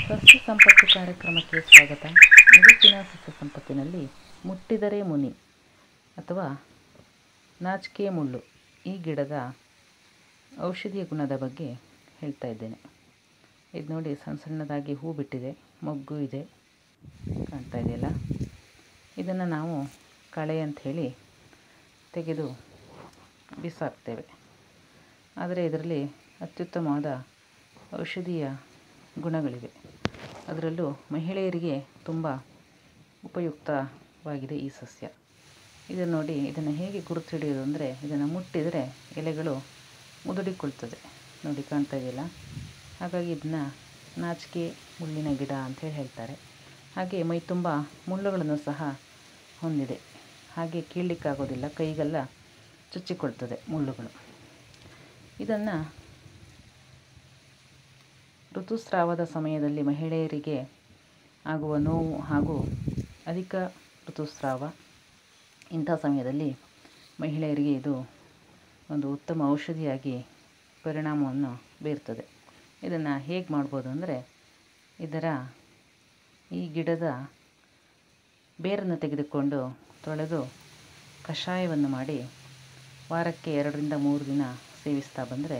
ಸಸ್ಯ ಸಂಪತ್ತು ಕಾರ್ಯಕ್ರಮಕ್ಕೆ ಸ್ವಾಗತ ಇವತ್ತಿನ ಸಸ್ಯ ಸಂಪತ್ತಿನಲ್ಲಿ ಮುಟ್ಟಿದರೆ ಮುನಿ ಅಥವಾ ನಾಚಿಕೆ ಮುಳ್ಳು ಈ ಗಿಡದ ಔಷಧೀಯ ಗುಣದ ಬಗ್ಗೆ ಹೇಳ್ತಾ ಇದ್ದೇನೆ ಇದು ನೋಡಿ ಸಣ್ಣ ಸಣ್ಣದಾಗಿ ಹೂ ಬಿಟ್ಟಿದೆ ಮೊಗ್ಗು ಇದೆ ಕಾಣ್ತಾ ಇದೆಯಲ್ಲ ಇದನ್ನು ನಾವು ಕಳೆ ಅಂಥೇಳಿ ತೆಗೆದು ಬಿಸಾಕ್ತೇವೆ ಆದರೆ ಇದರಲ್ಲಿ ಅತ್ಯುತ್ತಮವಾದ ಔಷಧೀಯ ಗುಣಗಳಿವೆ ಅದರಲ್ಲೂ ಮಹಿಳೆಯರಿಗೆ ತುಂಬ ಉಪಯುಕ್ತವಾಗಿದೆ ಈ ಸಸ್ಯ ಇದನ್ನು ನೋಡಿ ಇದನ್ನು ಹೇಗೆ ಗುರುತು ಹಿಡಿಯೋದು ಅಂದರೆ ಇದನ್ನು ಮುಟ್ಟಿದರೆ ಎಲೆಗಳು ಮುದುಡಿಕೊಳ್ತದೆ ನೋಡಿ ಕಾಣ್ತಾ ಇದೆಯಲ್ಲ ಹಾಗಾಗಿ ಇದನ್ನ ನಾಚಿಕೆ ಮುಳ್ಳಿನ ಗಿಡ ಅಂಥೇಳಿ ಹೇಳ್ತಾರೆ ಹಾಗೆ ಮೈ ತುಂಬ ಮುಳ್ಳುಗಳನ್ನು ಸಹ ಹೊಂದಿದೆ ಹಾಗೆ ಕೀಳಲಿಕ್ಕಾಗೋದಿಲ್ಲ ಕೈಗೆಲ್ಲ ಚುಚ್ಚಿಕೊಳ್ತದೆ ಮುಳ್ಳುಗಳು ಇದನ್ನು ಋತುಸ್ರಾವದ ಸಮಯದಲ್ಲಿ ಮಹಿಳೆಯರಿಗೆ ಆಗುವ ನೋವು ಹಾಗೂ ಅಧಿಕ ಋತುಸ್ರಾವ ಇಂಥ ಸಮಯದಲ್ಲಿ ಮಹಿಳೆಯರಿಗೆ ಇದು ಒಂದು ಉತ್ತಮ ಔಷಧಿಯಾಗಿ ಪರಿಣಾಮವನ್ನು ಬೀರ್ತದೆ ಇದನ್ನು ಹೇಗೆ ಮಾಡ್ಬೋದು ಅಂದರೆ ಇದರ ಈ ಗಿಡದ ಬೇರನ್ನು ತೆಗೆದುಕೊಂಡು ತೊಳೆದು ಕಷಾಯವನ್ನು ಮಾಡಿ ವಾರಕ್ಕೆ ಎರಡರಿಂದ ಮೂರು ದಿನ ಸೇವಿಸ್ತಾ ಬಂದರೆ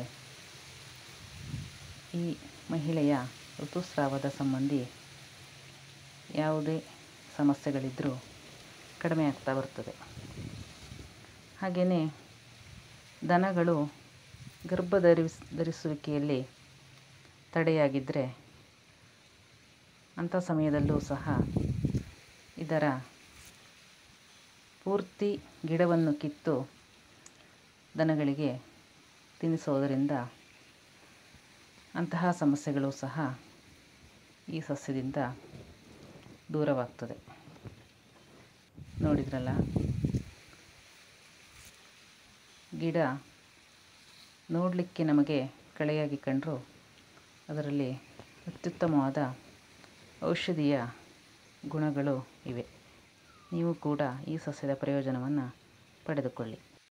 ಈ ಮಹಿಳೆಯ ಋತುಸ್ರಾವದ ಸಂಬಂಧಿ ಯಾವುದೇ ಸಮಸ್ಯೆಗಳಿದ್ದರೂ ಕಡಿಮೆ ಆಗ್ತಾ ಬರ್ತದೆ ಹಾಗೆಯೇ ದನಗಳು ಗರ್ಭ ಧರಿಸ್ ಧರಿಸುವಿಕೆಯಲ್ಲಿ ತಡೆಯಾಗಿದ್ದರೆ ಅಂಥ ಸಮಯದಲ್ಲೂ ಸಹ ಇದರ ಪೂರ್ತಿ ಗಿಡವನ್ನು ಕಿತ್ತು ದನಗಳಿಗೆ ತಿನ್ನಿಸೋದರಿಂದ ಅಂತಹ ಸಮಸ್ಯೆಗಳು ಸಹ ಈ ಸಸ್ಯದಿಂದ ದೂರವಾಗ್ತದೆ ನೋಡಿದ್ರಲ್ಲ ಗಿಡ ನೋಡಲಿಕ್ಕೆ ನಮಗೆ ಕಳೆಯಾಗಿ ಕಂಡರೂ ಅದರಲ್ಲಿ ಅತ್ಯುತ್ತಮವಾದ ಔಷಧೀಯ ಗುಣಗಳು ಇವೆ ನೀವು ಕೂಡ ಈ ಸಸ್ಯದ ಪ್ರಯೋಜನವನ್ನು ಪಡೆದುಕೊಳ್ಳಿ